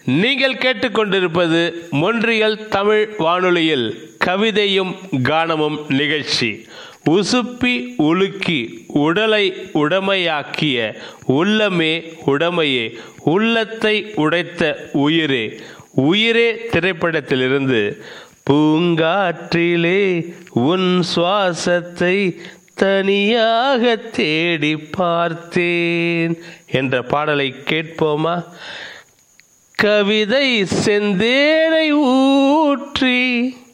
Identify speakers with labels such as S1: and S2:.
S1: நீங்கள் கேட்டுக்கொண்டிருப்பது மொன்றியல் தமிழ் வானொலியில் கவிதையும் கானமும் நிகழ்ச்சி உசுப்பி உலுக்கி உடலை உடமையாக்கிய உள்ளமே உடமையே உள்ளத்தை உடைத்த உயிரே உயிரே திரைப்படத்திலிருந்து பூங்காற்றிலே உன் சுவாசத்தை தனியாக தேடி பார்த்தேன் என்ற பாடலை கேட்போமா கவிதை செந்தேனை ஊற்றி